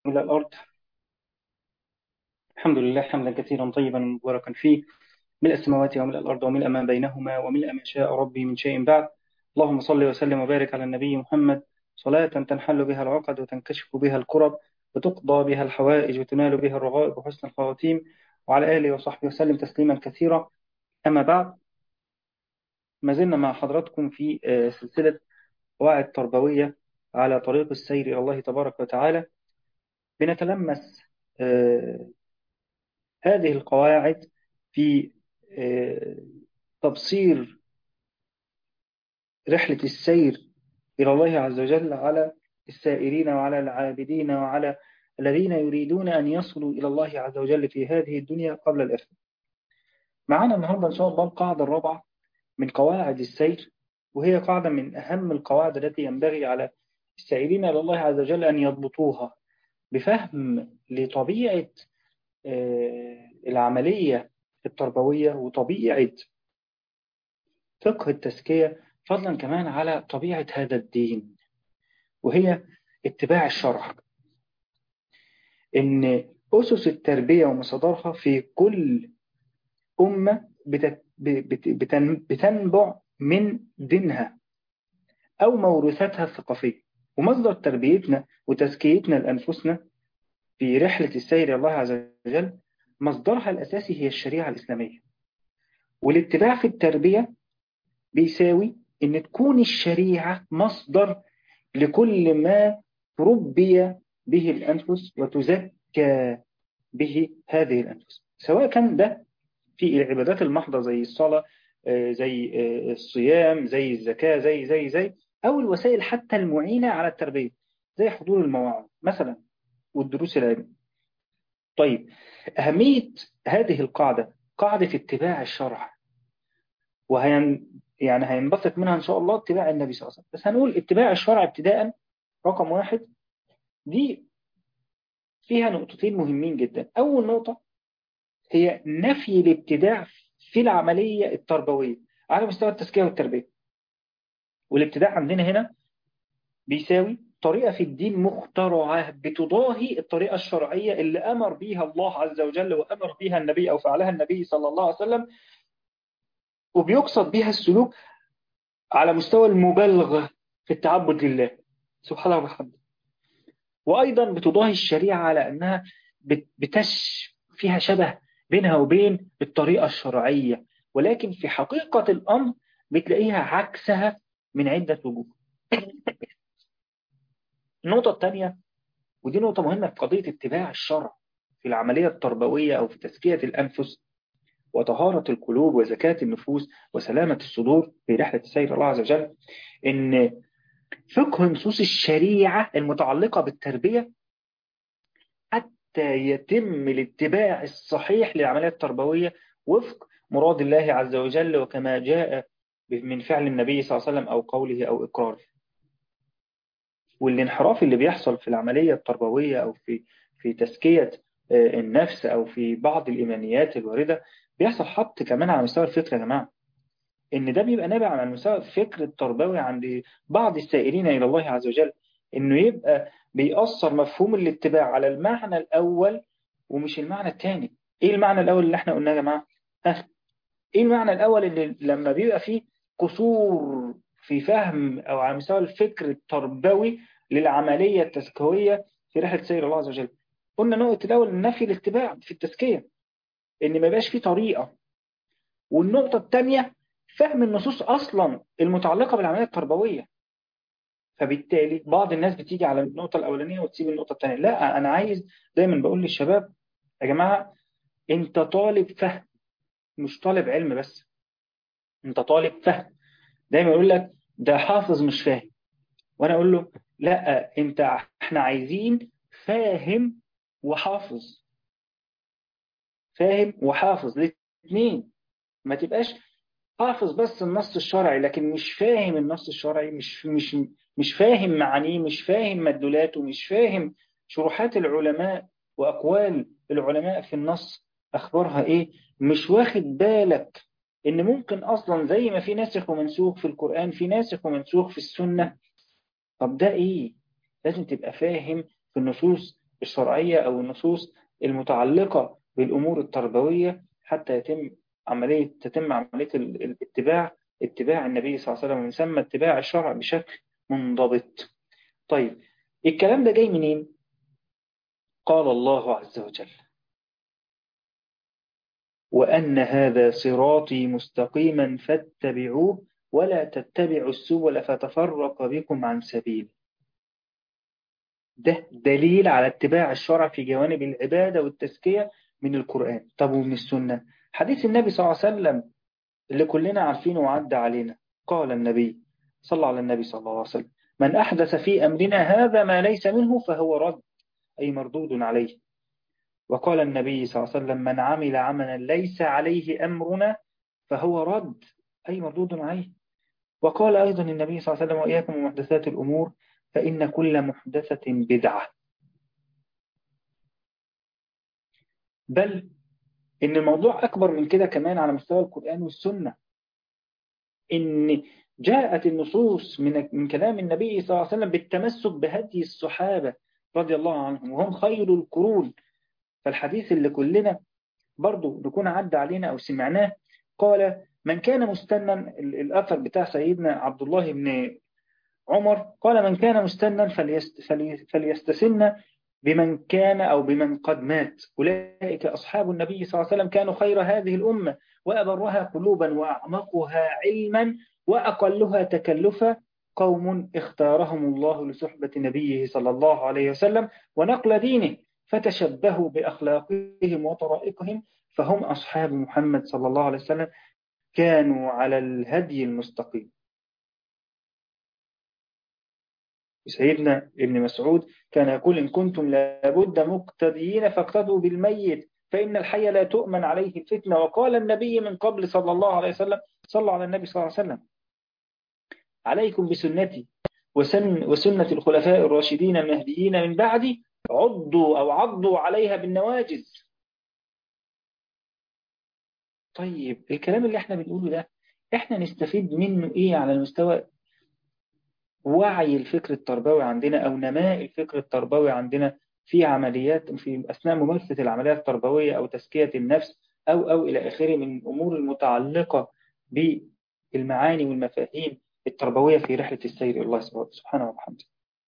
إلى الأرض الحمد لله حمدا كثيرا طيبا مباركا فيه ملء السماوات وملء الأرض وملء ما بينهما وملء ما شاء ربي من شيء بعد اللهم صل وسلم وبارك على النبي محمد صلاة تنحل بها العقد وتنكشف بها الكرب وتقضى بها الحوائج وتنال بها الرغائب وحسن الخواتيم وعلى آله وصحبه وسلم تسليما كثيرا أما بعد ما زلنا مع حضراتكم في آه، سلسلة قواعد تربوية على طريق السير إلى الله تبارك وتعالى بنتلمس آه، هذه القواعد في آه، تبصير رحلة السير إلى الله عز وجل على السائرين وعلى العابدين وعلى الذين يريدون أن يصلوا إلى الله عز وجل في هذه الدنيا قبل الآخرة. معنا النهاردة إن شاء الله القاعدة الرابعة من قواعد السير وهي قاعدة من أهم القواعد التي ينبغي على السائرين إلى الله عز وجل أن يضبطوها بفهم لطبيعة آه، العملية التربوية وطبيعة فقه التزكية فضلا كمان على طبيعة هذا الدين وهي اتباع الشرع إن أسس التربية ومصادرها في كل أمة بتت- بت- بتن- بتنبع من دينها أو موروثاتها الثقافية ومصدر تربيتنا وتزكيتنا لأنفسنا في رحلة السير إلى الله عز وجل مصدرها الأساسي هي الشريعة الإسلامية والاتباع في التربية بيساوي إن تكون الشريعة مصدر لكل ما ربي به الأنفس وتزكى به هذه الأنفس سواء كان ده في العبادات المحضة زي الصلاة آه، زي آه، الصيام زي الزكاة زي زي زي أو الوسائل حتى المعينة على التربية زي حضور المواعظ مثلا والدروس العلمية طيب أهمية هذه القاعدة قاعدة اتباع الشرع وهين يعني هينبثق منها إن شاء الله اتباع النبي صلى الله عليه وسلم بس هنقول اتباع الشرع ابتداء رقم واحد دي فيها نقطتين مهمين جدا أول نقطة هي نفي الابتداع في العملية التربوية على مستوى التزكية والتربية والابتداع عندنا هنا بيساوي طريقة في الدين مخترعة بتضاهي الطريقة الشرعية اللي أمر بيها الله عز وجل وأمر بيها النبي أو فعلها النبي صلى الله عليه وسلم وبيقصد بيها السلوك على مستوى المبالغة في التعبد لله سبحانه وبحمده وأيضا بتضاهي الشريعة على أنها بت- بتش فيها شبه بينها وبين الطريقة الشرعية ولكن في حقيقة الأمر بتلاقيها عكسها من عدة وجوه النقطة الثانية ودي نقطة مهمة في قضية اتباع الشرع في العملية التربوية أو في تزكية الأنفس وطهارة القلوب وزكاة النفوس وسلامة الصدور في رحلة السير إلى الله عز وجل إن فقه نصوص الشريعة المتعلقة بالتربية حتى يتم الاتباع الصحيح للعملية التربوية وفق مراد الله عز وجل وكما جاء من فعل النبي صلى الله عليه وسلم أو قوله أو إقراره والانحراف اللي بيحصل في العملية التربوية أو في في تزكية آه، النفس أو في بعض الإيمانيات الواردة بيحصل حط كمان على مستوى الفكر يا جماعة إن ده بيبقى نابع عن مستوى الفكر التربوي عند بعض السائرين إلى الله عز وجل إنه يبقى بيأثر مفهوم الاتباع على المعنى الأول ومش المعنى الثاني إيه المعنى الأول اللي إحنا قلناه يا جماعة؟ ها إيه المعنى الأول اللي لما بيبقى فيه قصور في فهم أو على مستوى الفكر التربوي للعملية التزكوية في رحلة سير الله عز وجل قلنا نقطة الأول نفي الاتباع في التزكية إن ما يبقاش فيه طريقة والنقطة الثانية فهم النصوص أصلا المتعلقة بالعملية التربوية فبالتالي بعض الناس بتيجي على النقطة الأولانية وتسيب النقطة الثانية لا أنا عايز دايما بقول للشباب يا جماعة أنت طالب فهم مش طالب علم بس أنت طالب فهم دايما يقول لك ده حافظ مش فاهم وأنا أقول له لا أنت إحنا عايزين فاهم وحافظ فاهم وحافظ الاثنين ما تبقاش حافظ بس النص الشرعي لكن مش فاهم النص الشرعي مش مش مش فاهم معانيه مش فاهم مدلولاته مش فاهم شروحات العلماء وأقوال العلماء في النص أخبارها إيه مش واخد بالك إن ممكن أصلا زي ما في ناسخ ومنسوخ في القرآن في ناسخ ومنسوخ في السنة طب ده إيه لازم تبقى فاهم في النصوص الشرعية أو النصوص المتعلقة بالأمور التربوية حتى يتم عملية تتم عملية الاتباع اتباع النبي صلى الله عليه وسلم ويسمى اتباع الشرع بشكل منضبط طيب الكلام ده جاي منين؟ قال الله عز وجل وأن هذا صراطي مستقيما فاتبعوه ولا تتبعوا السبل فتفرق بكم عن سبيل ده دليل على اتباع الشرع في جوانب العبادة والتزكية من القرآن طب ومن السنة حديث النبي صلى الله عليه وسلم اللي كلنا عارفينه وعدى علينا قال النبي صلى على النبي صلى الله عليه وسلم من أحدث في أمرنا هذا ما ليس منه فهو رد أي مردود عليه وقال النبي صلى الله عليه وسلم من عمل عملا ليس عليه أمرنا فهو رد أي مردود عليه وقال أيضا النبي صلى الله عليه وسلم وإياكم ومحدثات الأمور فإن كل محدثة بدعة بل إن الموضوع أكبر من كده كمان على مستوى القرآن والسنة إن جاءت النصوص من من كلام النبي صلى الله عليه وسلم بالتمسك بهدي الصحابة رضي الله عنهم وهم خير القرون فالحديث اللي كلنا برضو نكون عدى علينا أو سمعناه قال من كان مستنا الأثر بتاع سيدنا عبد الله بن عمر قال من كان مستنا فليست فليستسن بمن كان أو بمن قد مات أولئك أصحاب النبي صلى الله عليه وسلم كانوا خير هذه الأمة وأبرها قلوبا وأعمقها علما وأقلها تكلفا قوم اختارهم الله لصحبة نبيه صلى الله عليه وسلم ونقل دينه فتشبهوا بأخلاقهم وطرائقهم فهم أصحاب محمد صلى الله عليه وسلم كانوا على الهدي المستقيم سيدنا ابن مسعود كان يقول إن كنتم لابد مقتديين فاقتدوا بالميت فإن الحي لا تؤمن عليه الفتنة وقال النبي من قبل صلى الله عليه وسلم صلى على النبي صلى الله عليه وسلم عليكم بسنتي وسن وسنة الخلفاء الراشدين المهديين من بعدي عضوا أو عضوا عليها بالنواجز طيب الكلام اللي احنا بنقوله ده احنا نستفيد منه ايه على المستوى وعي الفكر التربوي عندنا أو نماء الفكر التربوي عندنا في عمليات في أثناء ممارسة العمليات التربوية أو تزكية النفس أو أو إلى آخره من الأمور المتعلقة بالمعاني والمفاهيم التربوية في رحلة السير إلى الله سبحانه وبحمده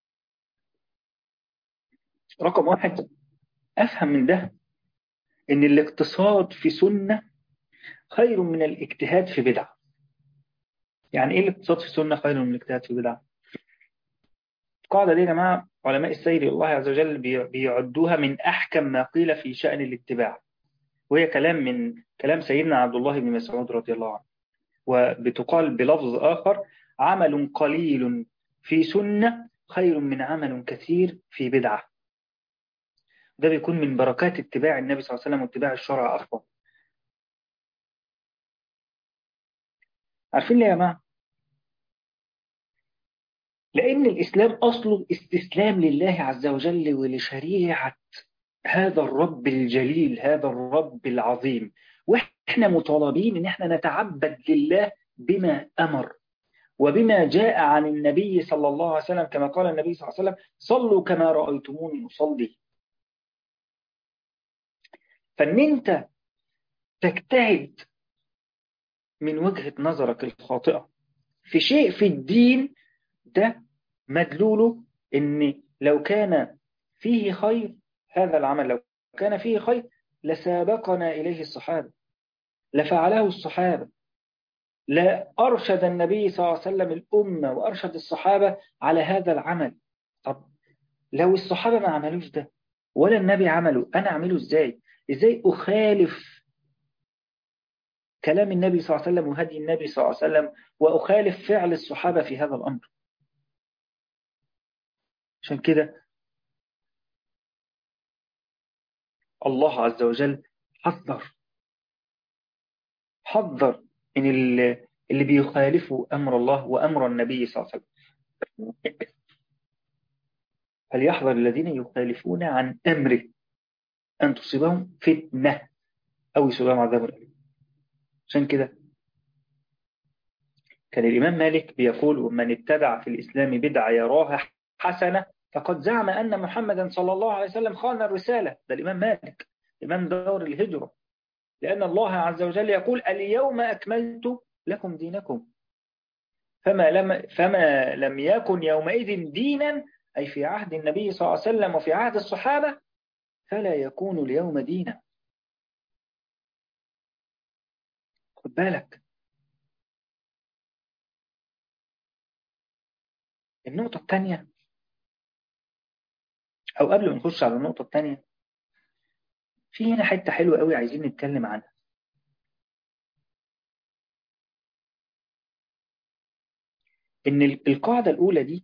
رقم واحد أفهم من ده إن الاقتصاد في سنة خير من الاجتهاد في بدعة يعني إيه الاقتصاد في سنة خير من الاجتهاد في بدعة القاعدة دي يا جماعة علماء السير الله عز وجل بيعدوها من أحكم ما قيل في شأن الاتباع وهي كلام من كلام سيدنا عبد الله بن مسعود رضي الله عنه وبتقال بلفظ آخر عمل قليل في سنة خير من عمل كثير في بدعة ده بيكون من بركات اتباع النبي صلى الله عليه وسلم واتباع الشرع أصلا عارفين ليه يا جماعة لأن الإسلام أصله استسلام لله عز وجل ولشريعة هذا الرب الجليل هذا الرب العظيم وإحنا مطالبين إن إحنا نتعبد لله بما أمر وبما جاء عن النبي صلى الله عليه وسلم كما قال النبي صلى الله عليه وسلم صلوا كما رأيتموني أصلي فإن أنت تجتهد من وجهة نظرك الخاطئة في شيء في الدين ده مدلوله ان لو كان فيه خير هذا العمل لو كان فيه خير لسابقنا إليه الصحابة لفعله الصحابة لا أرشد النبي صلى الله عليه وسلم الأمة وأرشد الصحابة على هذا العمل طب لو الصحابة ما عملوش ده ولا النبي عمله أنا أعمله إزاي إزاي أخالف كلام النبي صلى الله عليه وسلم وهدي النبي صلى الله عليه وسلم وأخالف فعل الصحابة في هذا الأمر عشان كده الله عز وجل حذر حذر من اللي بيخالفوا أمر الله وأمر النبي صلى الله عليه وسلم فليحذر الذين يخالفون عن أمره أن تصيبهم فتنة أو يصيبهم عذاب أليم عشان كده كان الإمام مالك بيقول ومن اتبع في الإسلام بدعة يراها حسنة فقد زعم أن محمدا صلى الله عليه وسلم خان الرسالة ده الإمام مالك إمام دار الهجرة لأن الله عز وجل يقول اليوم أكملت لكم دينكم فما لم, فما لم يكن يومئذ دينا أي في عهد النبي صلى الله عليه وسلم وفي عهد الصحابة فلا يكون اليوم دينا خد بالك النقطة الثانية أو قبل ما نخش على النقطة الثانية في هنا حتة حلوة قوي عايزين نتكلم عنها إن القاعدة الأولى دي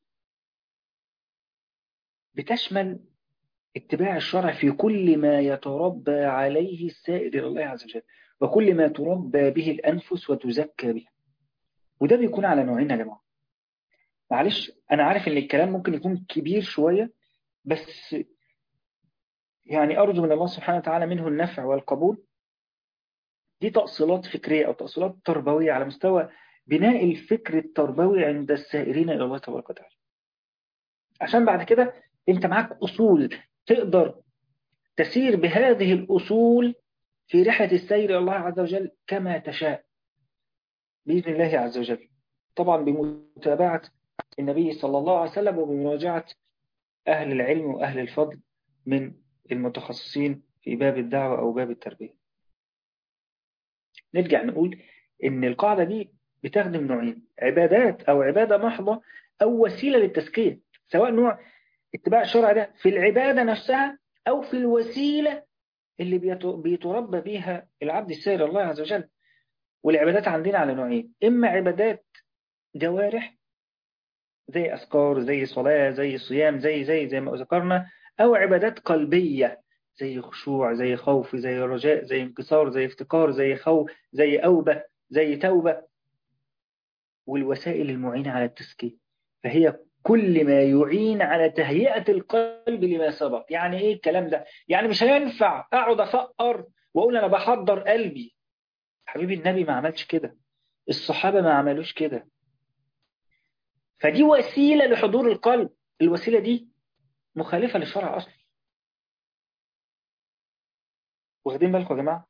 بتشمل اتباع الشرع في كل ما يتربى عليه السائر إلى الله عز وجل وكل ما تربى به الأنفس وتزكى به وده بيكون على نوعين يا جماعة معلش أنا عارف إن الكلام ممكن يكون كبير شوية بس يعني أرجو من الله سبحانه وتعالى منه النفع والقبول دي تأصيلات فكرية أو تأصيلات تربوية على مستوى بناء الفكر التربوي عند السائرين إلى الله تبارك وتعالى عشان بعد كده أنت معاك أصول تقدر تسير بهذه الأصول في رحلة السير إلى الله عز وجل كما تشاء بإذن الله عز وجل طبعا بمتابعة النبي صلى الله عليه وسلم وبمراجعة أهل العلم وأهل الفضل من المتخصصين في باب الدعوة أو باب التربية نرجع نقول إن القاعدة دي بتخدم نوعين عبادات أو عبادة محضة أو وسيلة للتزكية سواء نوع اتباع الشرع ده في العبادة نفسها أو في الوسيلة اللي بيتربى بيها العبد السير الله عز وجل والعبادات عندنا على نوعين إما عبادات جوارح زي أذكار زي صلاة زي صيام زي زي زي ما ذكرنا أو عبادات قلبية زي خشوع زي خوف زي رجاء زي انكسار زي افتقار زي خوف زي أوبة زي توبة والوسائل المعينة على التزكية فهي كل ما يعين على تهيئة القلب لما سبق يعني ايه الكلام ده يعني مش هينفع اقعد افقر واقول انا بحضر قلبي حبيبي النبي ما عملش كده الصحابة ما عملوش كده فدي وسيلة لحضور القلب الوسيلة دي مخالفة للشرع أصلا واخدين بالكم يا جماعة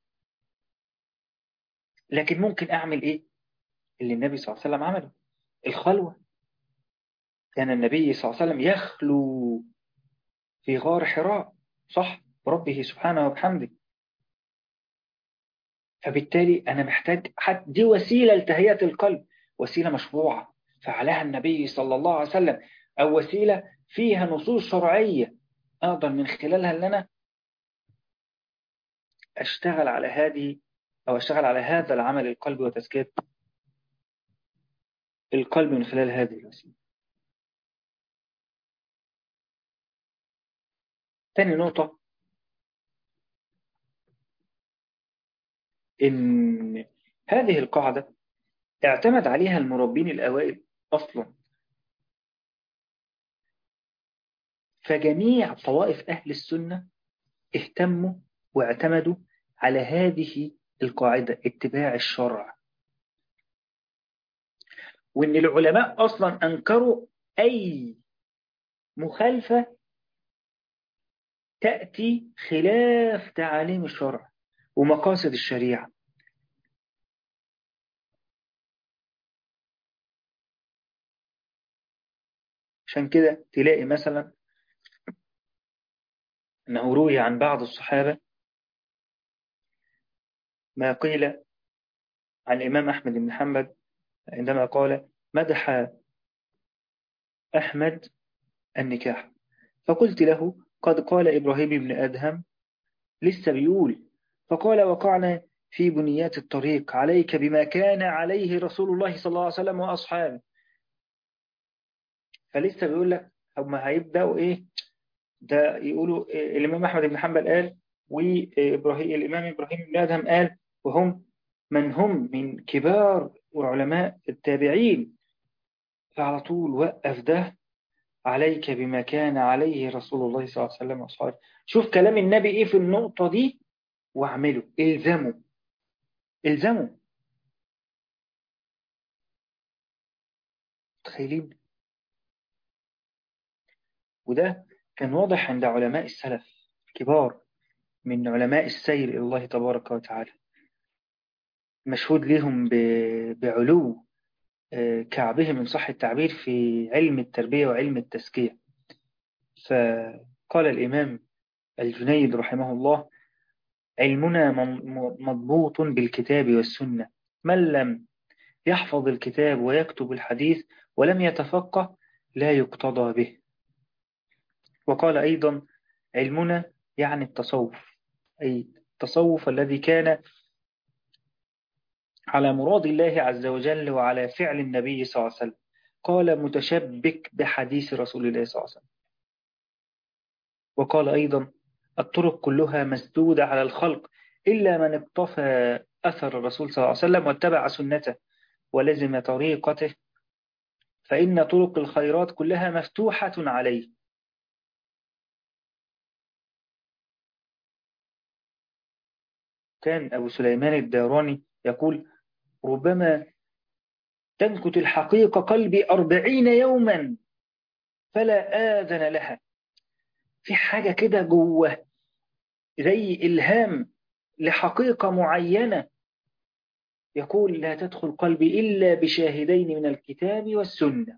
لكن ممكن أعمل إيه اللي النبي صلى الله عليه وسلم عمله الخلوة كان النبي صلى الله عليه وسلم يخلو في غار حراء صح بربه سبحانه وبحمده فبالتالي أنا محتاج حتى دي وسيلة لتهيئة القلب وسيلة مشروعة فعلها النبي صلى الله عليه وسلم أو وسيلة فيها نصوص شرعية أقدر من خلالها أن أنا أشتغل على هذه أو أشتغل على هذا العمل القلبي وتزكية القلب من خلال هذه الوسيلة تاني نقطة إن هذه القاعدة اعتمد عليها المربين الأوائل أصلا فجميع طوائف أهل السنة اهتموا واعتمدوا على هذه القاعدة اتباع الشرع وإن العلماء أصلا أنكروا أي مخالفة تأتي خلاف تعاليم الشرع ومقاصد الشريعة عشان كده تلاقي مثلا أنه روي عن بعض الصحابة ما قيل عن الإمام أحمد بن حنبل عندما قال مدح أحمد النكاح فقلت له قد قال إبراهيم بن أدهم لسه بيقول فقال وقعنا في بنيات الطريق عليك بما كان عليه رسول الله صلى الله عليه وسلم وأصحابه فلسه بيقول لك هم هيبدأوا إيه ده يقولوا الإمام أحمد بن حنبل قال وإبراهيم الإمام إبراهيم بن أدهم قال وهم من هم من كبار وعلماء التابعين فعلى طول وقف ده عليك بما كان عليه رسول الله صلى الله عليه وسلم وأصحابه شوف كلام النبي إيه في النقطة دي واعمله الزموا الزموا تخيلين وده كان واضح عند علماء السلف الكبار من علماء السير إلى الله تبارك وتعالى مشهود لهم بعلو كعبهم من صح التعبير في علم التربية وعلم التزكية فقال الإمام الجنيد رحمه الله علمنا مضبوط بالكتاب والسنة من لم يحفظ الكتاب ويكتب الحديث ولم يتفقه لا يقتضى به وقال أيضا علمنا يعني التصوف أي التصوف الذي كان على مراد الله عز وجل وعلى فعل النبي صلى الله عليه وسلم قال متشبك بحديث رسول الله صلى الله عليه وسلم وقال أيضا الطرق كلها مسدودة على الخلق إلا من اقتفى أثر الرسول صلى الله عليه وسلم واتبع سنته ولزم طريقته فإن طرق الخيرات كلها مفتوحة عليه كان أبو سليمان الداراني يقول ربما تنكت الحقيقة قلبي أربعين يوما فلا آذن لها في حاجة كده جوه زي إلهام لحقيقة معينة يقول لا تدخل قلبي إلا بشاهدين من الكتاب والسنة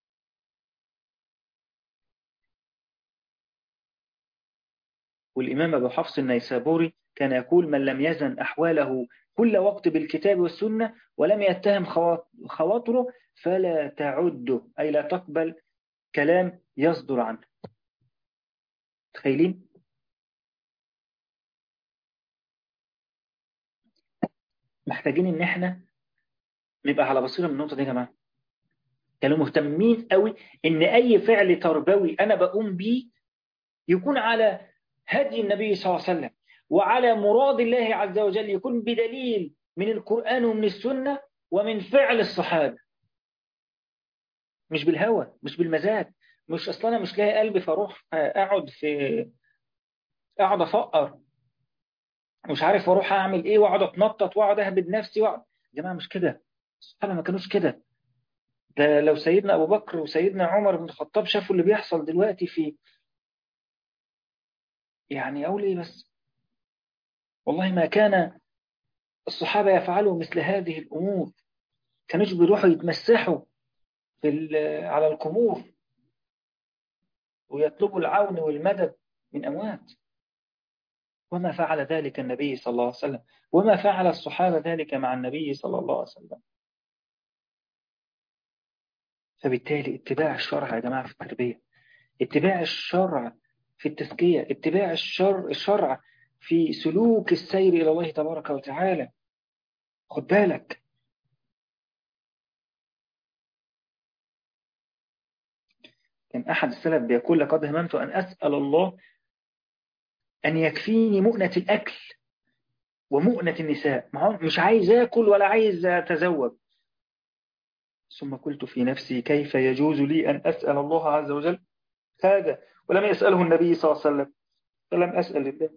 والإمام أبو حفص النيسابوري كان يقول من لم يزن أحواله كل وقت بالكتاب والسنة ولم يتهم خواطره فلا تعد أي لا تقبل كلام يصدر عنه تخيلين محتاجين ان احنا نبقى على بصيرة من النقطة دي يا جماعة كانوا مهتمين قوي ان اي فعل تربوي انا بقوم بيه يكون على هدي النبي صلى الله عليه وسلم وعلى مراد الله عز وجل يكون بدليل من القرآن ومن السنة ومن فعل الصحابة مش بالهوى مش بالمزاج مش اصلا انا مش لاقي قلبي فاروح اقعد في اقعد افقر مش عارف اروح اعمل ايه واقعد اتنطط واقعد اهبد نفسي واقعد يا جماعه مش كده الصحابه ما كانوش كده ده لو سيدنا ابو بكر وسيدنا عمر بن الخطاب شافوا اللي بيحصل دلوقتي في يعني اقول ايه بس والله ما كان الصحابه يفعلوا مثل هذه الامور كانوش بيروحوا يتمسحوا في على القبور ويطلبوا العون والمدد من أموات وما فعل ذلك النبي صلى الله عليه وسلم وما فعل الصحابة ذلك مع النبي صلى الله عليه وسلم فبالتالي اتباع الشرع يا جماعة في التربية اتباع الشرع في التزكية اتباع الشرع, الشرع في سلوك السير إلى الله تبارك وتعالى خد بالك كان أحد السلف بيقول لقد هممت أن أسأل الله أن يكفيني مؤنة الأكل ومؤنة النساء مش عايز أكل ولا عايز أتزوج ثم قلت في نفسي كيف يجوز لي أن أسأل الله عز وجل هذا ولم يسأله النبي صلى الله عليه وسلم فلم أسأل الله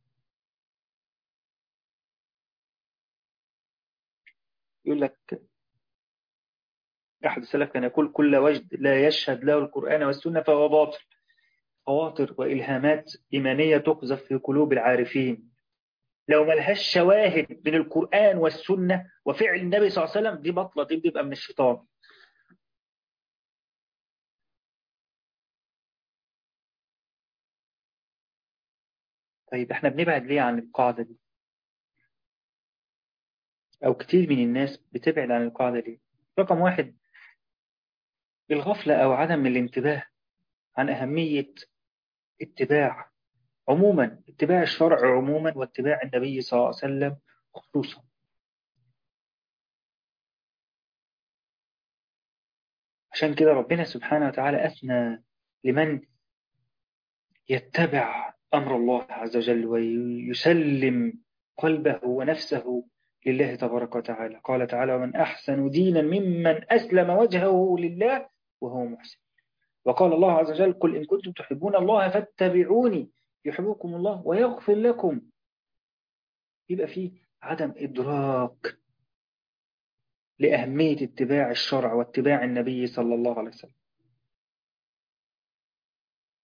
يقول لك أحد السلف كان يقول كل وجد لا يشهد له القرآن والسنة فهو باطل خواطر وإلهامات إيمانية تقذف في قلوب العارفين لو ملهاش شواهد من القرآن والسنة وفعل النبي صلى الله عليه وسلم دي بطلة دي بتبقى من الشيطان طيب احنا بنبعد ليه عن القاعدة دي أو كتير من الناس بتبعد عن القاعدة دي رقم واحد الغفلة أو عدم الانتباه عن أهمية اتباع عموما اتباع الشرع عموما واتباع النبي صلى الله عليه وسلم خصوصا عشان كده ربنا سبحانه وتعالى أثنى لمن يتبع أمر الله عز وجل ويسلم قلبه ونفسه لله تبارك وتعالى قال تعالى ومن أحسن دينا ممن أسلم وجهه لله وهو محسن وقال الله عز وجل قل إن كنتم تحبون الله فاتبعوني يحبكم الله ويغفر لكم يبقى فيه عدم إدراك لأهمية اتباع الشرع واتباع النبي صلى الله عليه وسلم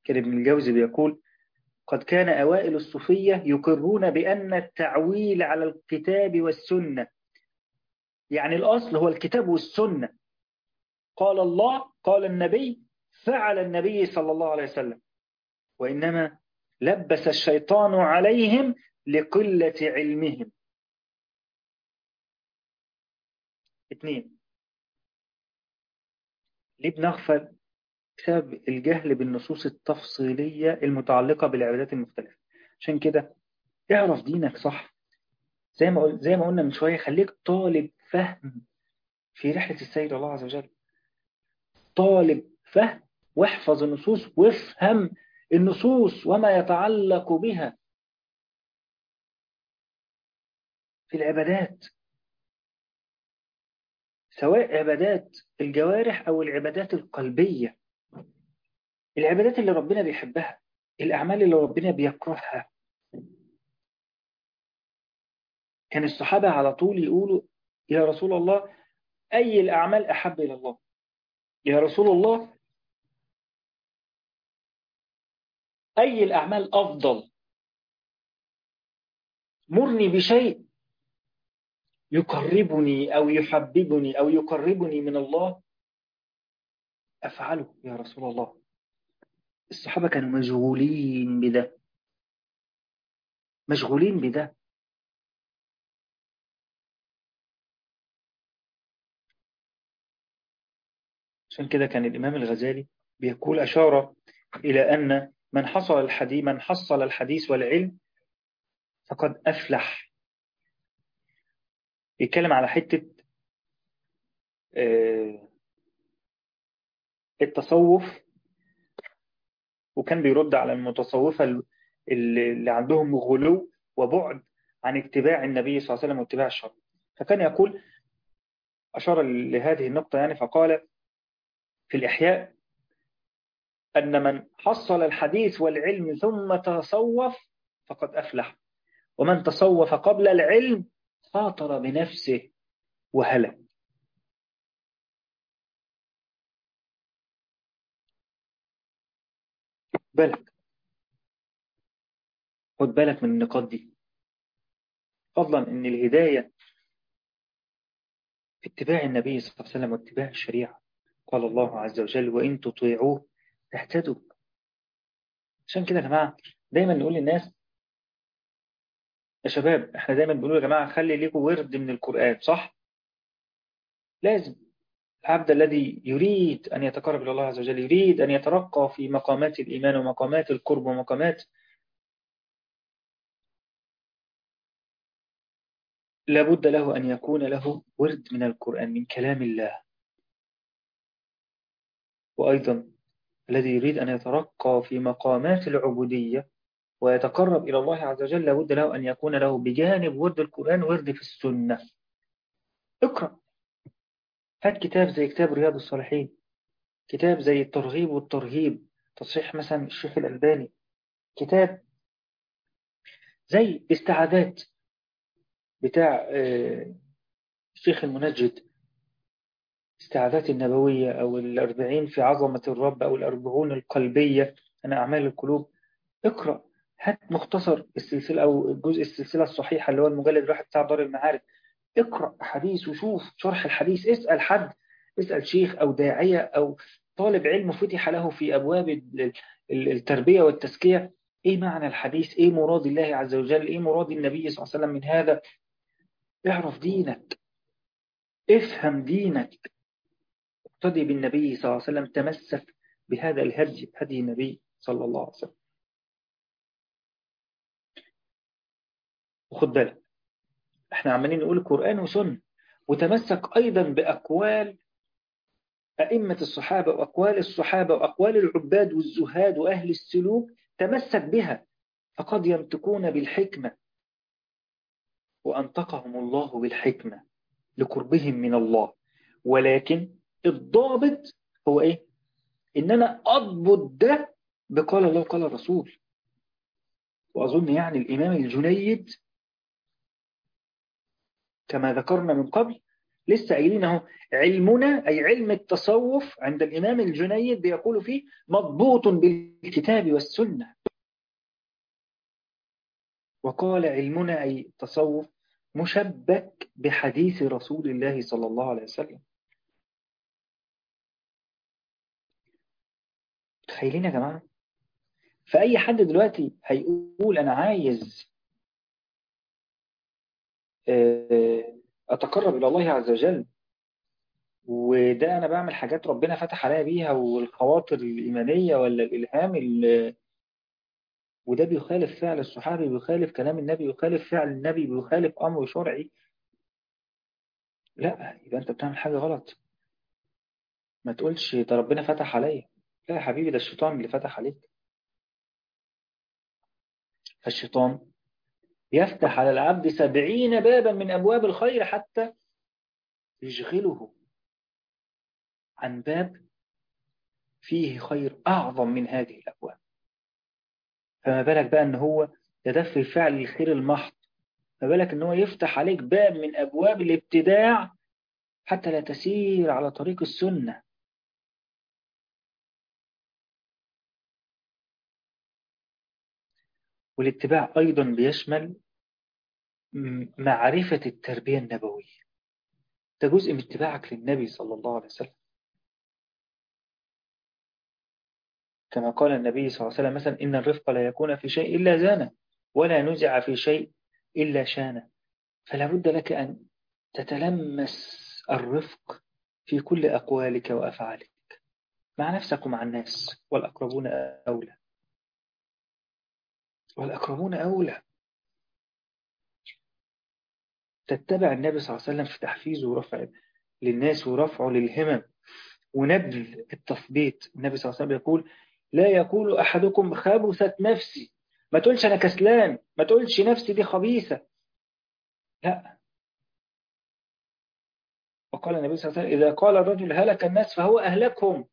كان ابن الجوزي بيقول قد كان أوائل الصوفية يقرون بأن التعويل على الكتاب والسنة يعني الأصل هو الكتاب والسنة قال الله قال النبي فعل النبي صلى الله عليه وسلم وإنما لبس الشيطان عليهم لقلة علمهم اثنين ليه بنغفل بسبب الجهل بالنصوص التفصيلية المتعلقة بالعبادات المختلفة عشان كده اعرف دينك صح زي ما قل... زي ما قلنا من شوية خليك طالب فهم في رحلة السيد الله عز وجل طالب فهم واحفظ النصوص وافهم النصوص وما يتعلق بها في العبادات سواء عبادات الجوارح أو العبادات القلبية العبادات اللي ربنا بيحبها الأعمال اللي ربنا بيكرهها كان الصحابة على طول يقولوا يا رسول الله أي الأعمال أحب إلى الله يا رسول الله أي الأعمال أفضل مرني بشيء يقربني أو يحببني أو يقربني من الله أفعله يا رسول الله الصحابة كانوا مشغولين بده مشغولين بده عشان كده كان الإمام الغزالي بيقول أشار إلى أن من حصل الحديث من حصل الحديث والعلم فقد أفلح يتكلم على حتة التصوف وكان بيرد على المتصوفة اللي عندهم غلو وبعد عن اتباع النبي صلى الله عليه وسلم واتباع الشرع فكان يقول أشار لهذه النقطة يعني فقال في الإحياء أن من حصل الحديث والعلم ثم تصوف فقد أفلح ومن تصوف قبل العلم خاطر بنفسه وهلك بالك خد بالك من النقاط دي فضلا ان الهداية في اتباع النبي صلى الله عليه وسلم واتباع الشريعة قال الله عز وجل وإن تطيعوه تهتدوا عشان كده يا جماعة دايما نقول للناس يا شباب احنا دايما بنقول يا جماعة خلي ليكم ورد من القرآن صح؟ لازم العبد الذي يريد أن يتقرب إلى الله عز وجل يريد أن يترقى في مقامات الإيمان ومقامات القرب ومقامات لابد له أن يكون له ورد من القرآن من كلام الله وأيضا الذي يريد أن يترقى في مقامات العبودية ويتقرب إلى الله عز وجل لابد له أن يكون له بجانب ورد القرآن ورد في السنة اقرأ هات كتاب زي كتاب رياض الصالحين كتاب زي الترغيب والترهيب تصحيح مثلا الشيخ الألباني كتاب زي استعادات بتاع الشيخ المنجد استعادات النبوية أو الأربعين في عظمة الرب أو الأربعون القلبية أنا أعمال القلوب اقرأ هات مختصر السلسلة أو جزء السلسلة الصحيحة اللي هو المجلد الواحد بتاع دار المعارف اقرأ حديث وشوف شرح الحديث اسأل حد اسأل شيخ أو داعية أو طالب علم فتح له في أبواب التربية والتزكية إيه معنى الحديث إيه مراد الله عز وجل إيه مراد النبي صلى الله عليه وسلم من هذا اعرف دينك افهم دينك اقتدي بالنبي صلى الله عليه وسلم تمسك بهذا الهدي هدي النبي صلى الله عليه وسلم وخد بالك احنا عمالين نقول قرآن وسنة وتمسك أيضا بأقوال أئمة الصحابة وأقوال الصحابة وأقوال العباد والزهاد وأهل السلوك تمسك بها فقد ينطقون بالحكمة وأنطقهم الله بالحكمة لقربهم من الله ولكن الضابط هو إيه؟ إن أنا أضبط ده بقال الله وقال الرسول وأظن يعني الإمام الجنيد كما ذكرنا من قبل لسه قايلين اهو علمنا أي علم التصوف عند الإمام الجنيد بيقول فيه مضبوط بالكتاب والسنة وقال علمنا أي التصوف مشبك بحديث رسول الله صلى الله عليه وسلم تخيلين يا جماعة فأي حد دلوقتي هيقول أنا عايز أتقرب إلى الله عز وجل وده أنا بعمل حاجات ربنا فتح عليا بيها والخواطر الإيمانية ولا الإلهام وده بيخالف فعل الصحابي بيخالف كلام النبي بيخالف فعل النبي بيخالف أمر شرعي لا يبقى أنت بتعمل حاجة غلط ما تقولش ده ربنا فتح عليا لا يا حبيبي ده الشيطان اللي فتح عليك فالشيطان يفتح على العبد سبعين بابا من أبواب الخير حتى يشغله عن باب فيه خير أعظم من هذه الأبواب فما بالك بقى أن هو ده في فعل الخير المحض ما بالك أن هو يفتح عليك باب من أبواب الابتداع حتى لا تسير على طريق السنة والاتباع أيضا بيشمل معرفة التربية النبوية ده جزء من اتباعك للنبي صلى الله عليه وسلم كما قال النبي صلى الله عليه وسلم مثلا إن الرفق لا يكون في شيء إلا زانه ولا نزع في شيء إلا شانه فلا بد لك أن تتلمس الرفق في كل أقوالك وأفعالك مع نفسك ومع الناس والأقربون أولى والأقربون أولى تتبع النبي صلى الله عليه وسلم في تحفيزه ورفع للناس ورفعه للهمم ونبذ التثبيت النبي صلى الله عليه وسلم يقول لا يقول أحدكم خبثت نفسي ما تقولش أنا كسلان ما تقولش نفسي دي خبيثة لا وقال النبي صلى الله عليه وسلم إذا قال الرجل هلك الناس فهو أهلكهم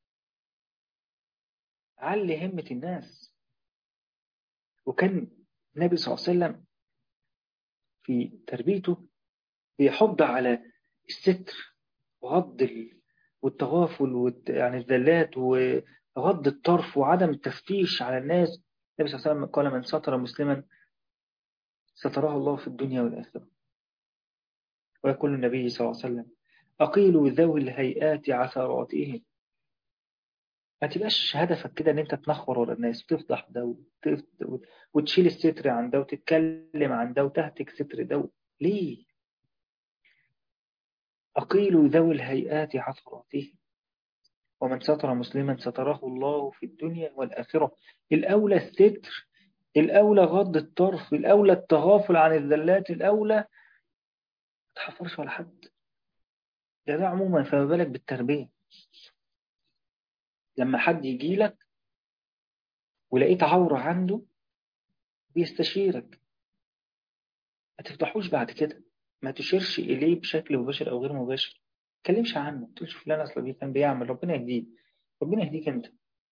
علي همة الناس وكان النبي صلى الله عليه وسلم في تربيته بيحض على الستر وغض والتغافل يعني الذلات وغض الطرف وعدم التفتيش على الناس النبي صلى الله عليه وسلم قال من ستر مسلما ستراه الله في الدنيا والآخرة ويقول النبي صلى الله عليه وسلم أقيلوا ذوي الهيئات عثراتهم ما تبقاش هدفك كده ان انت تنخور ورا الناس وتفضح ده وتشيل الستر عن ده وتتكلم عن ده وتهتك ستر ده ليه أقيلوا ذوي الهيئات عثراتهم ومن ستر مسلما ستره الله في الدنيا والآخرة الأولى الستر الأولى غض الطرف الأولى التغافل عن الذلات الأولى ما تحفرش على حد ده ده عموما فما بالك بالتربية لما حد يجي لك ولقيت عورة عنده بيستشيرك ما تفتحوش بعد كده ما تشيرش إليه بشكل مباشر أو غير مباشر ما تكلمش عنه ما تقولش فلان أصلا دي كان بيعمل ربنا يهديه ربنا يهديك أنت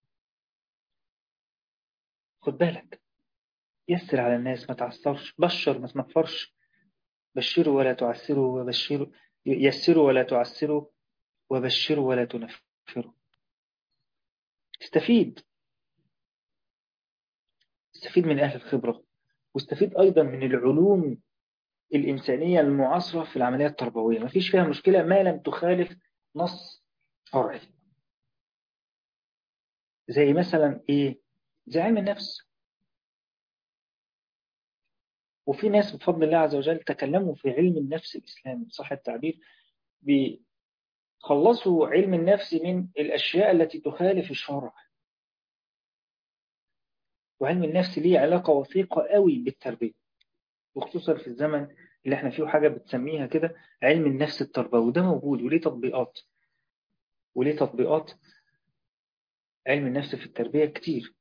خد بالك يسر على الناس ما تعثرش بشر ما تنفرش بشروا ولا تعسروا وبشروا يسروا ولا تعسروا وبشروا ولا تنفروا استفيد استفيد من أهل الخبرة واستفيد أيضا من العلوم الإنسانية المعاصرة في العملية التربوية ما فيش فيها مشكلة ما لم تخالف نص شرعي زي مثلا إيه زي علم النفس وفي ناس بفضل الله عز وجل تكلموا في علم النفس الإسلامي صح التعبير خلصوا علم النفس من الأشياء التي تخالف الشرع وعلم النفس ليه علاقة وثيقة قوي بالتربية وخصوصا في الزمن اللي احنا فيه حاجة بتسميها كده علم النفس التربوي ده موجود وليه تطبيقات وليه تطبيقات علم النفس في التربية كتير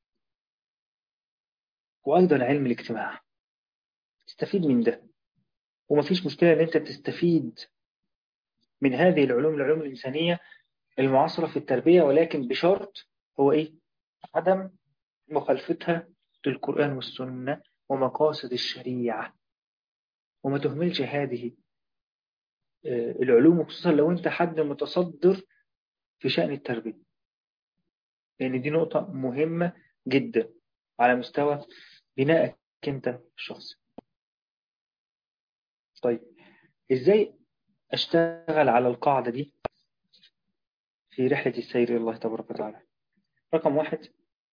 وأيضا علم الاجتماع تستفيد من ده ومفيش مشكلة ان انت تستفيد من هذه العلوم العلوم الإنسانية المعاصرة في التربية ولكن بشرط هو إيه؟ عدم مخالفتها للقرآن والسنة ومقاصد الشريعة وما تهملش هذه العلوم وخصوصا لو انت حد متصدر في شأن التربية لأن دي نقطة مهمة جدا على مستوى بنائك انت الشخصي طيب ازاي اشتغل على القاعدة دي في رحلة السير إلى الله تبارك وتعالى رقم واحد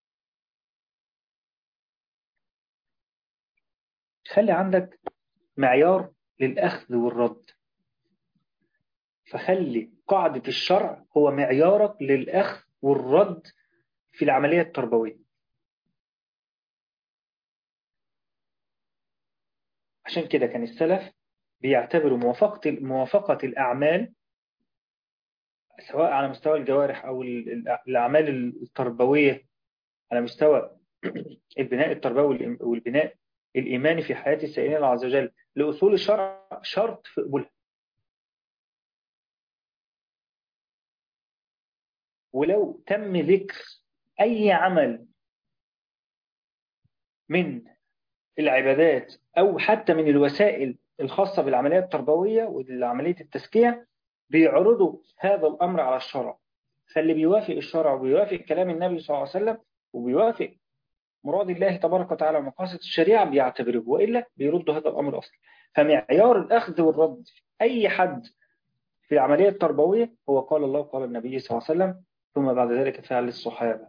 خلي عندك معيار للأخذ والرد فخلي قاعدة الشرع هو معيارك للأخذ والرد في العملية التربوية عشان كده كان السلف بيعتبروا موافقة موافقة الأعمال سواء على مستوى الجوارح أو الأعمال التربوية على مستوى البناء التربوي والبناء الإيماني في حياة السائلين الله عز وجل لأصول الشرع شرط في قبولها ولو تم ذكر أي عمل من العبادات أو حتى من الوسائل الخاصة بالعملية التربوية والعملية التزكية بيعرضوا هذا الأمر على الشرع فاللي بيوافق الشرع وبيوافق كلام النبي صلى الله عليه وسلم وبيوافق مراد الله تبارك وتعالى ومقاصد الشريعة بيعتبره وإلا بيردوا هذا الأمر أصلا فمعيار الأخذ والرد أي حد في العملية التربوية هو قال الله وقال النبي صلى الله عليه وسلم ثم بعد ذلك فعل الصحابة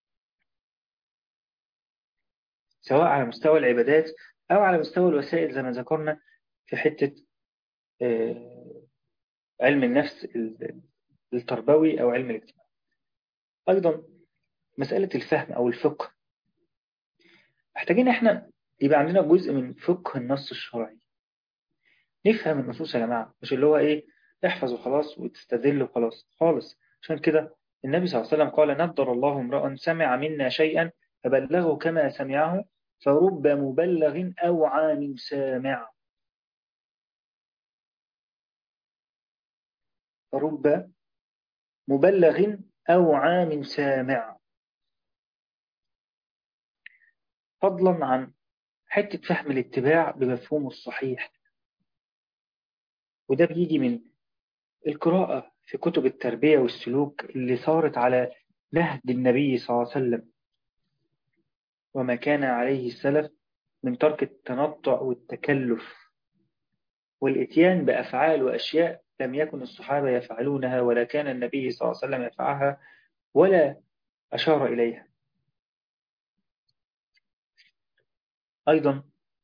سواء على مستوى العبادات أو على مستوى الوسائل زي ما ذكرنا في حتة علم النفس التربوي أو علم الاجتماع أيضا مسألة الفهم أو الفقه محتاجين احنا يبقى عندنا جزء من فقه النص الشرعي نفهم النصوص يا جماعة مش اللي هو ايه احفظ وخلاص وتستدل وخلاص خالص عشان كده النبي صلى الله عليه وسلم قال نضر الله امرأ سمع منا شيئا فبلغه كما سمعه فرب مبلغ أوعى من سامع فرب مبلغ أوعى من سامع فضلا عن حتة فهم الاتباع بمفهومه الصحيح وده بيجي من القراءة في كتب التربية والسلوك اللي صارت على نهج النبي صلى الله عليه وسلم وما كان عليه السلف من ترك التنطع والتكلف والإتيان بأفعال وأشياء لم يكن الصحابة يفعلونها ولا كان النبي صلى الله عليه وسلم يفعلها ولا أشار إليها أيضا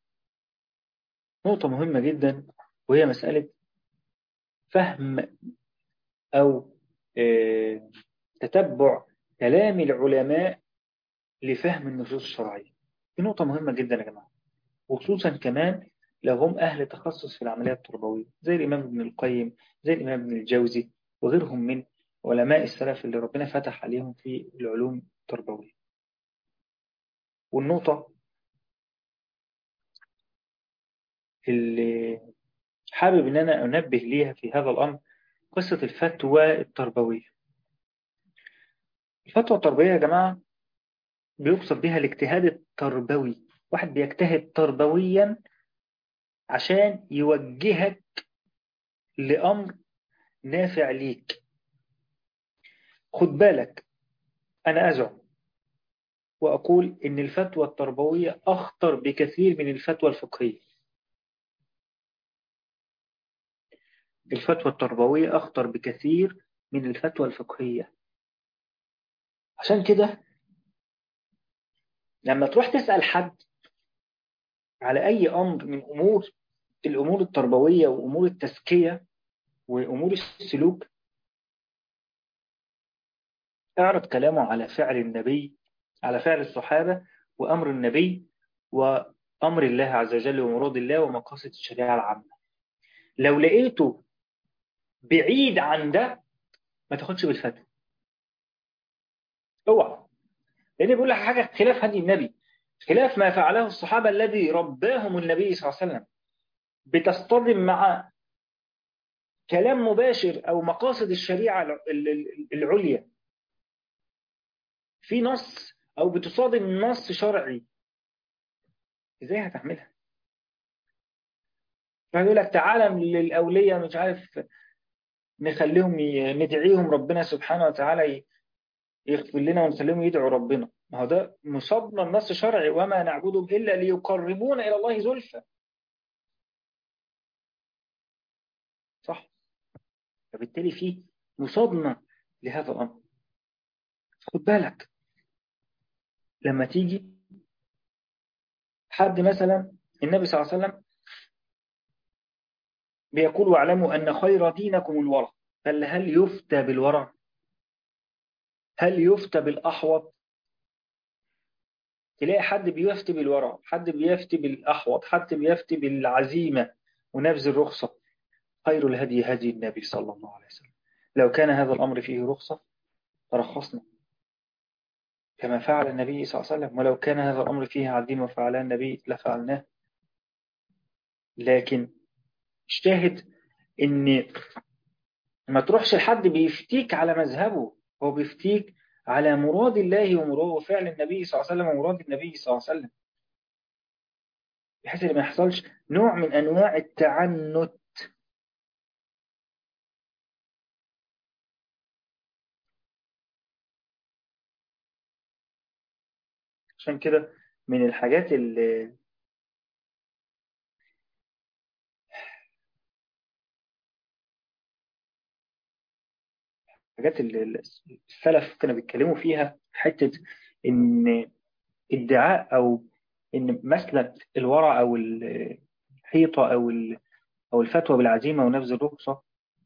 نقطة مهمة جدا وهي مسألة فهم أو تتبع كلام العلماء لفهم النصوص الشرعية دي نقطة مهمة جدا يا جماعة وخصوصا كمان لو هم أهل تخصص في العمليات التربوية زي الإمام ابن القيم زي الإمام ابن الجوزي وغيرهم من علماء السلف اللي ربنا فتح عليهم في العلوم التربوية والنقطة اللي حابب ان انا انبه ليها في هذا الامر قصة الفتوى التربوية الفتوى التربوية يا جماعة بيقصد بها الاجتهاد التربوي واحد بيجتهد تربويا عشان يوجهك لأمر نافع ليك خد بالك أنا أزعم وأقول إن الفتوى التربوية أخطر بكثير من الفتوى الفقهية الفتوى التربوية أخطر بكثير من الفتوى الفقهية عشان كده لما تروح تسأل حد على أي أمر من أمور الأمور التربوية وأمور التزكية وأمور السلوك اعرض كلامه على فعل النبي على فعل الصحابة وأمر النبي وأمر الله عز وجل ومراد الله ومقاصد الشريعة العامة لو لقيته بعيد عن ده ما تاخدش بالفتوى اوعى لان بيقول لك حاجه خلاف هدي النبي خلاف ما فعله الصحابه الذي رباهم النبي صلى الله عليه وسلم بتصطدم مع كلام مباشر او مقاصد الشريعه العليا في نص او بتصادم نص شرعي ازاي هتعملها يقول لك تعالى للأولياء مش عارف نخليهم ندعيهم ربنا سبحانه وتعالى يغفر لنا ونخليهم يدعوا ربنا ما هو ده مصابنا النص شرعي وما نعبدهم إلا ليقربونا إلى الله زلفى صح فبالتالي في مصابنا لهذا الأمر خد بالك لما تيجي حد مثلا النبي صلى الله عليه وسلم بيقول واعلموا أن خير دينكم الورع قال هل يفتى بالورع هل يفتى بالأحوط تلاقي حد بيفتي بالورع حد بيفتي بالأحوط حد بيفتي بالعزيمة ونبذ الرخصة خير الهدي هدي النبي صلى الله عليه وسلم لو كان هذا الأمر فيه رخصة ترخصنا كما فعل النبي صلى الله عليه وسلم ولو كان هذا الأمر فيه عديم وفعلان النبي لفعلناه لكن اجتهد ان ما تروحش لحد بيفتيك على مذهبه هو بيفتيك على مراد الله ومراد وفعل النبي صلى الله عليه وسلم ومراد النبي صلى الله عليه وسلم بحيث ان ما يحصلش نوع من انواع التعنت عشان كده من الحاجات اللي الحاجات اللي السلف كانوا بيتكلموا فيها حتة إن ادعاء أو إن مسلك الورع أو الحيطة أو أو الفتوى بالعزيمة ونبذ الرخصة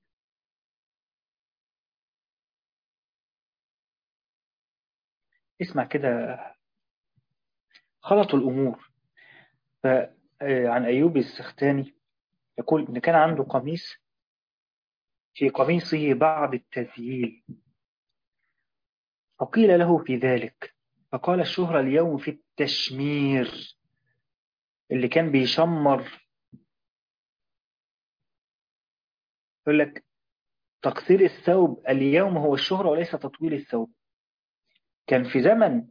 اسمع كده خلطوا الأمور فعن أيوب السختاني يقول إن كان عنده قميص في قميصه بعض التذييل فقيل له في ذلك فقال الشهرة اليوم في التشمير اللي كان بيشمر يقول لك تقصير الثوب اليوم هو الشهرة وليس تطويل الثوب كان في زمن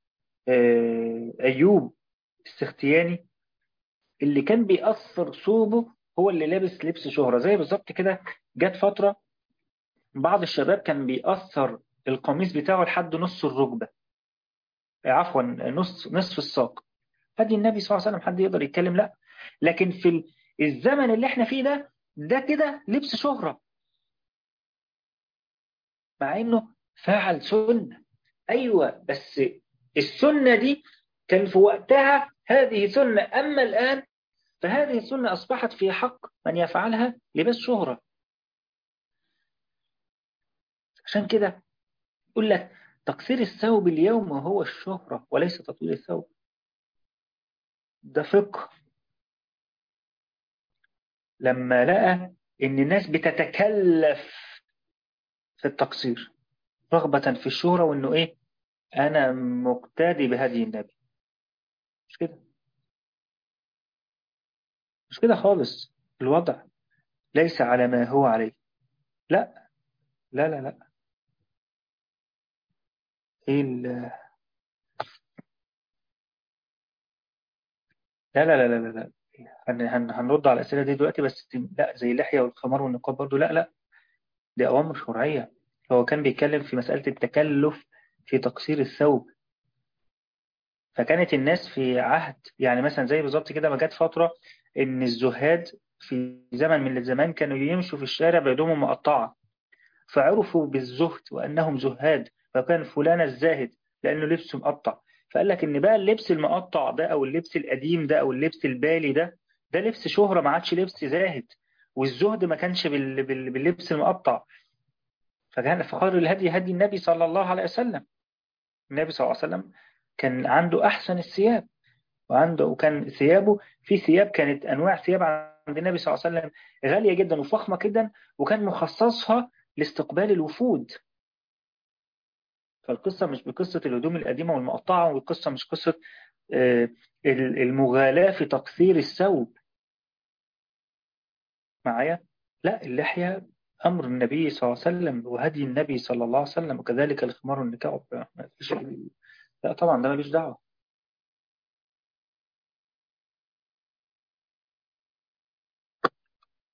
أيوب السختياني اللي كان بيأثر ثوبه هو اللي لابس لبس شهرة زي بالظبط كده جت فترة بعض الشباب كان بيأثر القميص بتاعه لحد نص الركبة عفوا نص نصف الساق هدي النبي صلى الله عليه وسلم حد يقدر يتكلم لا لكن في الزمن اللي احنا فيه ده ده كده لبس شهرة مع انه فعل سنة ايوه بس السنة دي كان في وقتها هذه سنة اما الان فهذه السنة اصبحت في حق من يفعلها لباس شهرة عشان كده يقول لك تقصير الثوب اليوم هو الشهرة وليس تطويل الثوب ده فقه لما لقى ان الناس بتتكلف في التقصير رغبة في الشهرة وانه ايه انا مقتدي بهدي النبي مش كده مش كده خالص الوضع ليس على ما هو عليه لا لا لا لا ايه ال لا لا لا لا لا هن هن هنرد على الأسئلة دي دلوقتي بس لا زي اللحية والخمار والنقاب برضو لا لا دي أوامر شرعية هو كان بيتكلم في مسألة التكلف في تقصير الثوب فكانت الناس في عهد يعني مثلا زي بالظبط كده ما جت فترة إن الزهاد في زمن من الزمان كانوا يمشوا في الشارع بهدومهم مقطعة فعرفوا بالزهد وأنهم زهاد فكان فلان الزاهد لأنه لبسه مقطع فقال لك إن بقى اللبس المقطع ده أو اللبس القديم ده أو اللبس البالي ده ده لبس شهرة ما عادش لبس زاهد والزهد ما كانش بال... بال... باللبس المقطع فكان فخير الهدي هدي النبي صلى الله عليه وسلم النبي صلى الله عليه وسلم كان عنده أحسن الثياب وعنده وكان ثيابه في ثياب كانت أنواع ثياب عند النبي صلى الله عليه وسلم غالية جدا وفخمة جدا وكان مخصصها لاستقبال الوفود فالقصة مش بقصة الهدوم القديمة والمقطعة والقصة مش قصة المغالاة في تقصير الثوب معايا لا اللحية أمر النبي صلى الله عليه وسلم وهدي النبي صلى الله عليه وسلم وكذلك الخمار والنكاح لا طبعا ده ملوش دعوة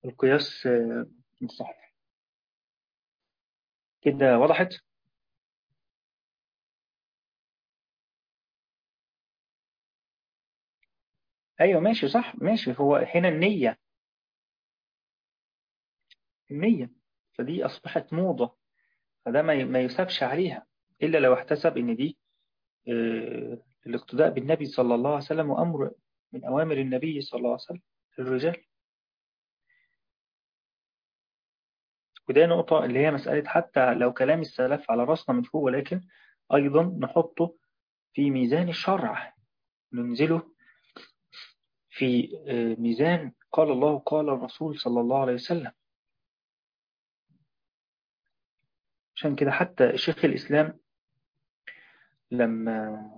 القياس صحيح كده وضحت ايوه ماشي صح ماشي هو هنا النية النية فدي اصبحت موضة فده ما يسابش عليها الا لو احتسب ان دي الاقتداء بالنبي صلى الله عليه وسلم وامر من اوامر النبي صلى الله عليه وسلم للرجال وده نقطة اللي هي مسألة حتى لو كلام السلف على رأسنا من فوق ولكن أيضا نحطه في ميزان الشرع ننزله في ميزان قال الله قال الرسول صلى الله عليه وسلم عشان كده حتى شيخ الإسلام لما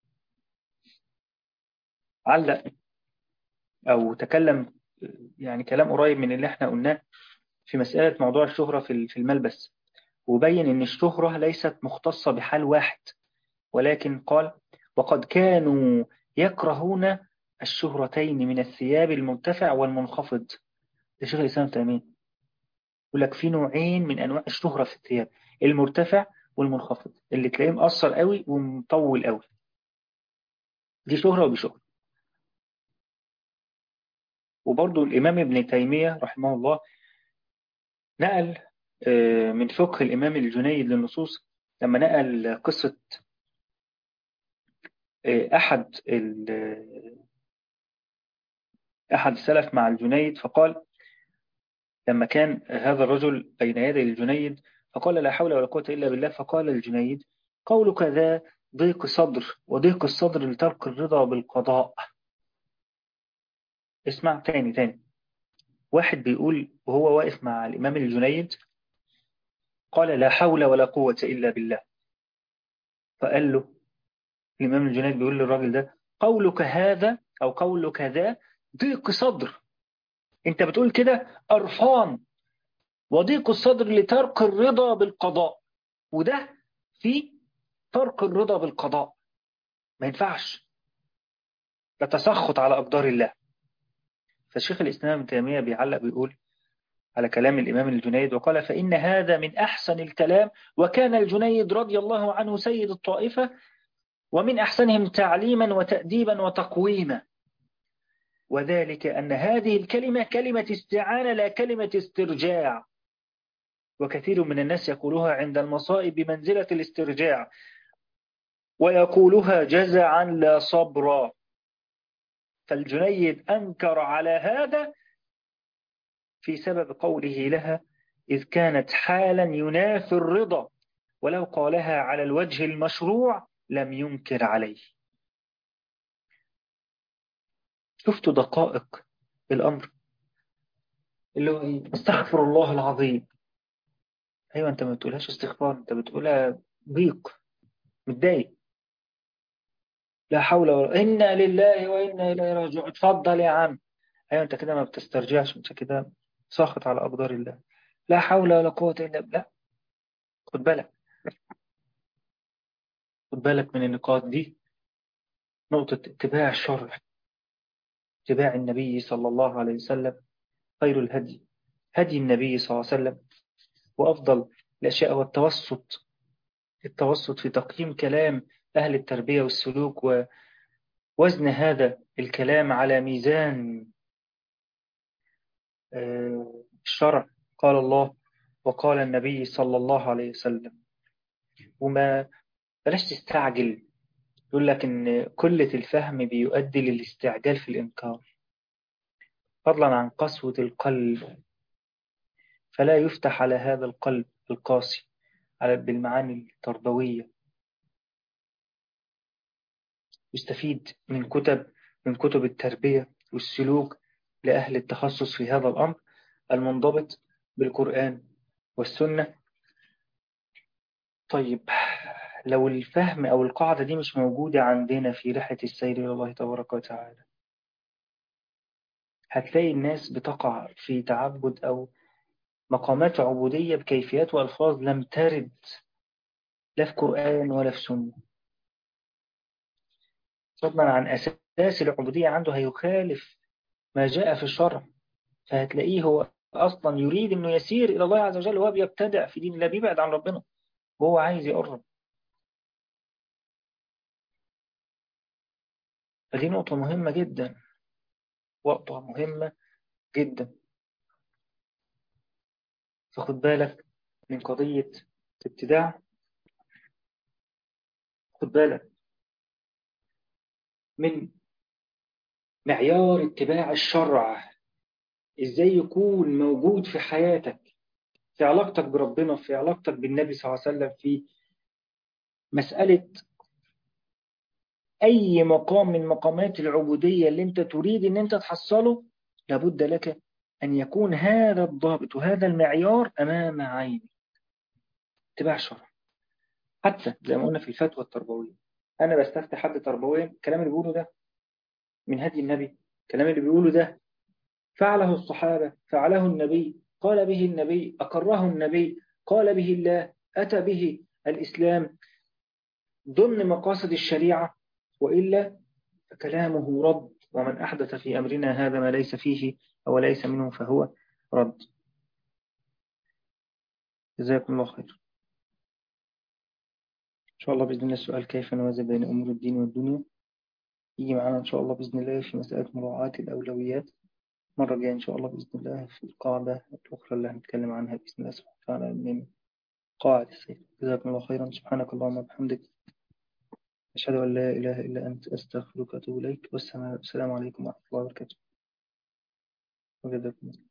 علق أو تكلم يعني كلام قريب من اللي احنا قلناه في مسألة موضوع الشهرة في الملبس وبين أن الشهرة ليست مختصة بحال واحد ولكن قال وقد كانوا يكرهون الشهرتين من الثياب المرتفع والمنخفض ده شيخ الإسلام تيمية يقول لك في نوعين من أنواع الشهرة في الثياب المرتفع والمنخفض اللي تلاقيه مقصر قوي ومطول قوي دي شهرة ودي شهرة وبرضو الإمام ابن تيمية رحمه الله نقل من فقه الإمام الجنيد للنصوص لما نقل قصة أحد أحد السلف مع الجنيد فقال لما كان هذا الرجل بين يدي الجنيد فقال لا حول ولا قوة إلا بالله فقال الجنيد قولك ذا ضيق صدر وضيق الصدر لترك الرضا بالقضاء اسمع تاني تاني واحد بيقول وهو واقف مع الإمام الجنيد قال لا حول ولا قوة إلا بالله فقال له الإمام الجنيد بيقول للراجل ده قولك هذا أو قولك ذا ضيق صدر انت بتقول كده أرفان وضيق الصدر لترك الرضا بالقضاء وده في ترك الرضا بالقضاء ما ينفعش ده تسخط على أقدار الله فالشيخ الإسلام ابن تيمية بيعلق بيقول على كلام الإمام الجنيد وقال فإن هذا من أحسن الكلام وكان الجنيد رضي الله عنه سيد الطائفة ومن أحسنهم تعليما وتأديبا وتقويما وذلك أن هذه الكلمة كلمة استعانة لا كلمة استرجاع وكثير من الناس يقولها عند المصائب بمنزلة الاسترجاع ويقولها جزعا لا صبرا فالجنيد أنكر على هذا في سبب قوله لها إذ كانت حالا ينافي الرضا ولو قالها على الوجه المشروع لم ينكر عليه شفتوا دقائق الأمر اللي هو استغفر الله العظيم أيوة أنت ما بتقولهاش استغفار أنت بتقولها ضيق متضايق لا حول ولا إنا لله وإنا إليه راجعون اتفضل يا عم أيوة أنت كده ما بتسترجعش أنت كده ساخط على أقدار الله لا حول ولا قوة إلا بالله خد بالك خد بالك من النقاط دي نقطة اتباع الشرع اتباع النبي صلى الله عليه وسلم خير الهدي هدي النبي صلى الله عليه وسلم وأفضل الأشياء هو التوسط التوسط في تقييم كلام أهل التربية والسلوك ووزن هذا الكلام على ميزان الشرع قال الله وقال النبي صلى الله عليه وسلم وما بلاش تستعجل يقول لك إن قلة الفهم بيؤدي للاستعجال في الإنكار فضلا عن قسوة القلب فلا يفتح على هذا القلب القاسي على بالمعاني التربوية يستفيد من كتب من كتب التربية والسلوك لأهل التخصص في هذا الأمر المنضبط بالقرآن والسنة طيب لو الفهم أو القاعدة دي مش موجودة عندنا في رحلة السير إلى الله تبارك وتعالى هتلاقي الناس بتقع في تعبد أو مقامات عبودية بكيفيات وألفاظ لم ترد لا في قرآن ولا في سنة فضلا عن أساس العبودية عنده هيخالف ما جاء في الشرع فهتلاقيه هو أصلا يريد أنه يسير إلى الله عز وجل وهو بيبتدع في دين الله بيبعد عن ربنا وهو عايز يقرب فدي نقطة مهمة جدا نقطة مهمة جدا فخد بالك من قضية الابتداع خد بالك من معيار اتباع الشرع ازاي يكون موجود في حياتك في علاقتك بربنا في علاقتك بالنبي صلى الله عليه وسلم في مسألة أي مقام من مقامات العبودية اللي أنت تريد أن أنت تحصله لابد لك أن يكون هذا الضابط وهذا المعيار أمام عينك اتباع الشرع حتى زي ما قلنا في الفتوى التربوية أنا بستفتي حد تربويا الكلام اللي بيقوله ده من هدي النبي الكلام اللي بيقوله ده فعله الصحابة فعله النبي قال به النبي أقره النبي قال به الله أتى به الإسلام ضمن مقاصد الشريعة وإلا فكلامه رد ومن أحدث في أمرنا هذا ما ليس فيه أو ليس منه فهو رد جزاكم الله خير إن شاء الله بإذن الله السؤال كيف نوازن بين أمور الدين والدنيا يجي معنا إن شاء الله بإذن الله في مسألة مراعاة الأولويات مرة جاية إن شاء الله بإذن الله في القاعدة الأخرى اللي هنتكلم عنها بإذن الله سبحانه وتعالى من قاعدة السيف جزاكم الله خيرا سبحانك اللهم وبحمدك أشهد أن لا إله إلا أنت أستغفرك وأتوب إليك والسلام عليكم ورحمة الله وبركاته وجزاكم الله